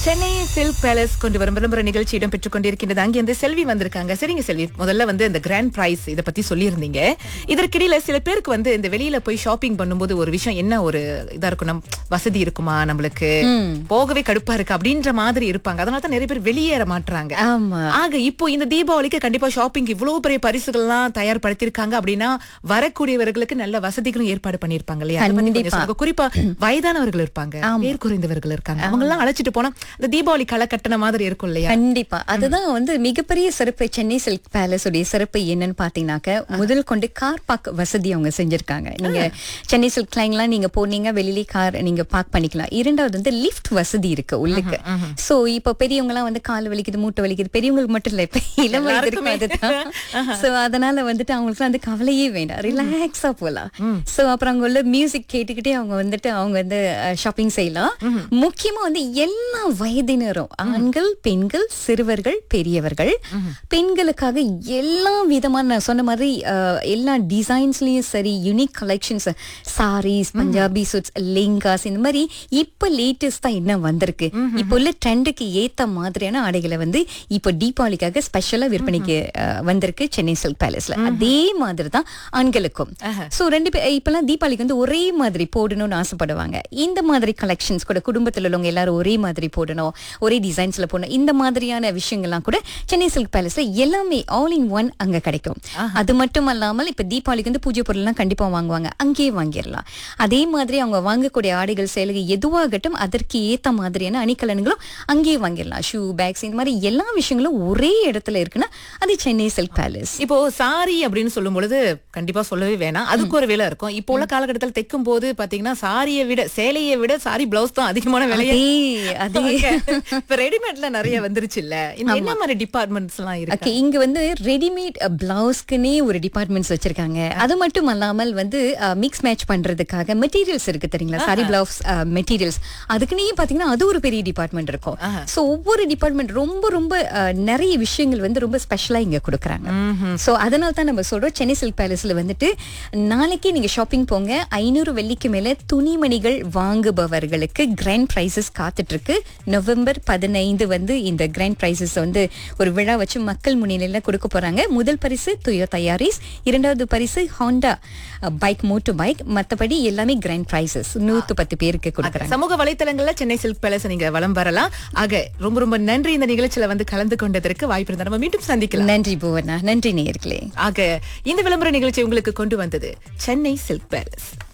Chennai silk palace கொண்டு வரும் விளம்பர நிகழ்ச்சி இடம் பெற்றுக் கொண்டிருக்கின்றது அங்கிருந்து செல்வி வந்திருக்காங்க சரிங்க செல்வி முதல்ல வந்து இந்த கிராண்ட் பிரைஸ் இத பத்தி சொல்லியிருந்தீங்க இதற்கிடையில சில பேருக்கு வந்து இந்த வெளியில போய் ஷாப்பிங் பண்ணும்போது ஒரு விஷயம் என்ன ஒரு இதா இருக்கும் நம் வசதி இருக்குமா நம்மளுக்கு போகவே கடுப்பா இருக்கு அப்படின்ற மாதிரி இருப்பாங்க அதனால தான் நிறைய பேர் வெளியேற மாட்றாங்க ஆமா ஆக இப்போ இந்த தீபாவளிக்கு கண்டிப்பா ஷாப்பிங் இவ்வளவு பெரிய பரிசுகள்லாம் தயார்படுத்திருக்காங்க அப்படின்னா வரக்கூடியவர்களுக்கு நல்ல வசதிகளும் ஏற்பாடு பண்ணிருப்பாங்க இல்லையா அதை பத்தி கொஞ்சம் சொல்லுங்க. குறிப்பா வயதானவர்கள் இருப்பாங்க பேர் குறைந்தவர்கள் இருக்காங்க அவங்க எல்லாம் அழைச்சிட்டு போனா இந்த தீபாவளி களை கட்டின மாதிரி இருக்கும் இல்லையா கண்டிப்பா அதுதான் வந்து மிகப்பெரிய சிறப்பு சென்னை சில்க் பேலஸ் உடைய சிறப்பு என்னன்னு பாத்தீங்கன்னாக்க முதல் கொண்டு கார் பார்க் வசதி அவங்க செஞ்சிருக்காங்க நீங்க சென்னை சில்க் லைன்லாம் நீங்க போனீங்க வெளியிலே கார் நீங்க பார்க் பண்ணிக்கலாம் இரண்டாவது வந்து லிஃப்ட் வசதி இருக்கு உள்ளுக்கு சோ இப்ப பெரியவங்க எல்லாம் வந்து கால் வலிக்குது மூட்டை வலிக்குது பெரியவங்களுக்கு மட்டும் இல்ல இப்ப இளம் வயதிற்கு அதுதான் சோ அதனால வந்துட்டு அவங்களுக்கு வந்து கவலையே வேண்டாம் ரிலாக்ஸா போலாம் சோ அப்புறம் அங்க உள்ள மியூசிக் கேட்டுக்கிட்டே அவங்க வந்துட்டு அவங்க வந்து ஷாப்பிங் செய்யலாம் முக்கியமா வந்து எல்லா வயதினரும் ஆண்கள் பெண்கள் சிறுவர்கள் பெரியவர்கள் பெண்களுக்காக எல்லா விதமான நான் சொன்ன மாதிரி அஹ், எல்லா டிசைன்ஸ்லயும் சரி unique collections sarees Punjabi suits lehengas இந்த மாதிரி இப்ப லேட்டஸ்டா என்ன வந்திருக்கு இப்போ உள்ள ட்ரெண்டுக்கு ஏத்த மாதிரியான ஆடைகளை வந்து இப்போ தீபாவளிக்காக ஸ்பெஷலா விற்பனைக்கு அஹ், வந்திருக்கு சென்னை சில்க் பேலஸ்ல அதே மாதிரி தான் ஆண்களுக்கும் சோ ரெண்டு பேர் இப்பெல்லாம் தீபாவளிக்கு வந்து ஒரே மாதிரி போடணும்னு ஆசைப்படுவாங்க இந்த மாதிரி கலெக்ஷன்ஸ் கூட குடும்பத்துல உள்ளவங்க எல்லாரும் ஒரே மாதிரி போடணும் ஒரே டிசைன்ஸ்ல போடணும் இந்த மாதிரியான விஷயங்கள்லாம் கூட சென்னை சில்க் பேலஸ்ல எல்லாமே ஆல் இன் ஒன் அங்க கிடைக்கும் அது மட்டும் அல்லாமல் இப்ப தீபாவளிக்கு வந்து பூஜை பொருள் எல்லாம் கண்டிப்பா வாங்குவாங்க அங்கேயே வாங்கிடலாம் அதே மாதிரி அவங்க வாங்கக்கூடிய ஆடைகள் செயலுக்கு எதுவாகட்டும் அதற்கு ஏத்த மாதிரியான அணிகலன்களும் அங்கேயே வாங்கிடலாம் ஷூ பேக்ஸ் இந்த மாதிரி எல்லா விஷயங்களும் ஒரே இடத்துல இருக்குன்னா அது சென்னை சில்க் பேலஸ் இப்போ சாரி அப்படின்னு சொல்லும் பொழுது கண்டிப்பா சொல்லவே வேணாம் அதுக்கு ஒரு விலை இருக்கும் இப்போ உள்ள காலகட்டத்தில் தைக்கும் போது பாத்தீங்கன்னா சாரியை விட சேலையை விட சாரி பிளவுஸ் தான் அதிகமான விலையை அதே அதே இப்ப ரெடிமேட்ல நிறைய வந்துருச்சு இல்ல இந்த என்ன மாதிரி டிபார்ட்மெண்ட்ஸ் எல்லாம் இருக்கு ஓகே இங்க வந்து ரெடிமேட் பிளவுஸ்க்குனே ஒரு டிபார்ட்மெண்ட்ஸ் வச்சிருக்காங்க அது மட்டும் அல்லாமல் வந்து மிக்ஸ் மேட்ச் பண்றதுக்காக மெட்டீரியல்ஸ் இருக்கு தெரியுங்களா சாரி பிளவுஸ் மெட்டீரியல்ஸ் அதுக்குன்னே பாத்தீங்கன்னா அது ஒரு பெரிய டிபார்ட்மெண்ட் இருக்கும் சோ ஒவ்வொரு டிபார்ட்மெண்ட் ரொம்ப ரொம்ப அஹ், நிறைய விஷயங்கள் வந்து ரொம்ப ஸ்பெஷலா இங்க கொடுக்குறாங்க சோ அதனால தான் நம்ம சொல்றோம் சென்னை சில்க் பேலஸ்ல வந்துட்டு நாளைக்கே நீங்க ஷாப்பிங் போங்க ஐநூறு வெள்ளிக்கு மேல துணிமணிகள் வாங்குபவர்களுக்கு கிராண்ட் பிரைசஸ் காத்துட்டு இருக்கு நவம்பர் பதினைந்து வந்து இந்த கிராண்ட் பிரைசஸ் வந்து ஒரு விழா வச்சு மக்கள் முன்னிலையில கொடுக்க போறாங்க முதல் பரிசு துயோ தயாரிஸ் இரண்டாவது பரிசு ஹாண்டா பைக் மோட்டோ பைக் மத்தபடி எல்லாமே கிராண்ட் பிரைசஸ் நூத்து பத்து பேருக்கு கொடுக்குறாங்க சமூக வலைத்தளங்கள்ல சென்னை சில்க் பேலஸ் நீங்க வலம் வரலாம் ஆக ரொம்ப ரொம்ப நன்றி இந்த நிகழ்ச்சியில வந்து கலந்து கொண்டதற்கு வாய்ப்பு இருந்தா நம்ம மீண்டும் சந்திக்கலாம் நன்றி புவனா நன்றி நேயர்களே ஆக இந்த விளம்பர நிகழ்ச்சி உங்களுக்கு கொண்டு வந்தது சென்னை சில்க் பேலஸ்